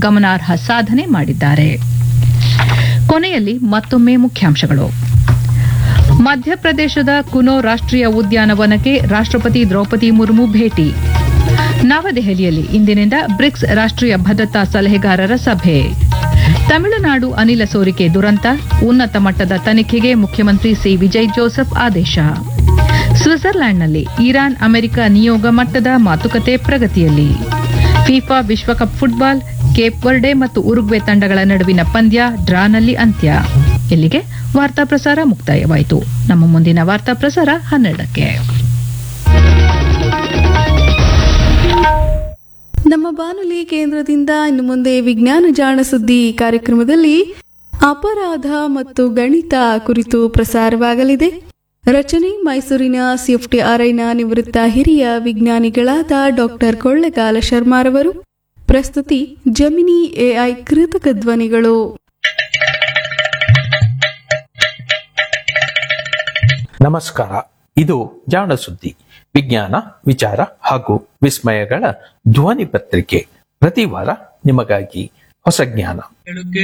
ಗಮನಾರ್ಹ ಸಾಧನೆ ಮಾಡಿದ್ದಾರೆ ಕೊನೆಯಲ್ಲಿ ಮತ್ತೊಮ್ಮೆ ಮುಖ್ಯಾಂಶಗಳು ಮಧ್ಯಪ್ರದೇಶದ ಕುನೋ ರಾಷ್ಟ್ರೀಯ ಉದ್ಯಾನವನಕ್ಕೆ ರಾಷ್ಟ್ರಪತಿ ದ್ರೌಪದಿ ಮುರ್ಮು ಭೇಟಿ ನವದೆಹಲಿಯಲ್ಲಿ ಇಂದಿನಿಂದ ಬ್ರಿಕ್ಸ್ ರಾಷ್ಟ್ರೀಯ ಭದ್ರತಾ ಸಲಹೆಗಾರರ ಸಭೆ ತಮಿಳುನಾಡು ಅನಿಲ ಸೋರಿಕೆ ದುರಂತ ಉನ್ನತ ಮಟ್ಟದ ತನಿಖೆಗೆ ಮುಖ್ಯಮಂತ್ರಿ ಸಿ ವಿಜಯ್ ಜೋಸೆಫ್ ಆದೇಶ ಸ್ವಿಟ್ಜರ್ಲ್ಯಾಂಡ್ನಲ್ಲಿ ಇರಾನ್ ಅಮೆರಿಕ ನಿಯೋಗ ಮಟ್ಟದ ಮಾತುಕತೆ ಪ್ರಗತಿಯಲ್ಲಿ ಫಿಫಾ ವಿಶ್ವಕಪ್ ಫುಟ್ಬಾಲ್ ಕೇಪ್ ವರ್ಡೆ ಮತ್ತು ಉರುಗ್ವೆ ತಂಡಗಳ ನಡುವಿನ ಪಂದ್ಯ ಡ್ರಾನಲ್ಲಿ ಅಂತ್ಯ ಇಲ್ಲಿಗೆ ವಾರ್ತಾ ಪ್ರಸಾರ ಮುಕ್ತಾಯವಾಯಿತು ನಮ್ಮ ಮುಂದಿನ ವಾರ್ತಾ ಪ್ರಸಾರ ಹನ್ನೆರಡಕ್ಕೆ ನಮ್ಮ ಬಾನುಲಿ ಕೇಂದ್ರದಿಂದ ಇನ್ನು ಮುಂದೆ ವಿಜ್ಞಾನ ಜಾಣ ಸುದ್ದಿ ಕಾರ್ಯಕ್ರಮದಲ್ಲಿ ಅಪರಾಧ ಮತ್ತು ಗಣಿತ ಕುರಿತು ಪ್ರಸಾರವಾಗಲಿದೆ ರಚನೆ ಮೈಸೂರಿನ ಸಿಎಫ್ಟಿಆರ್ಐನ ನಿವೃತ್ತ ಹಿರಿಯ ವಿಜ್ಞಾನಿಗಳಾದ ಡಾಕ್ಟರ್ ಕೊಳ್ಳೆಗಾಲ ಶರ್ಮಾರವರು ಪ್ರಸ್ತುತಿ ಜಮಿನಿ ಎಐ ಕೃತಕ ಧ್ವನಿಗಳು ನಮಸ್ಕಾರ ಇದು ಜಾಣ ಸುದ್ದಿ ವಿಜ್ಞಾನ ವಿಚಾರ ಹಾಗೂ ವಿಸ್ಮಯಗಳ ಧ್ವನಿ ಪತ್ರಿಕೆ ಪ್ರತಿ ವಾರ ನಿಮಗಾಗಿ ಹೊಸ ಜ್ಞಾನ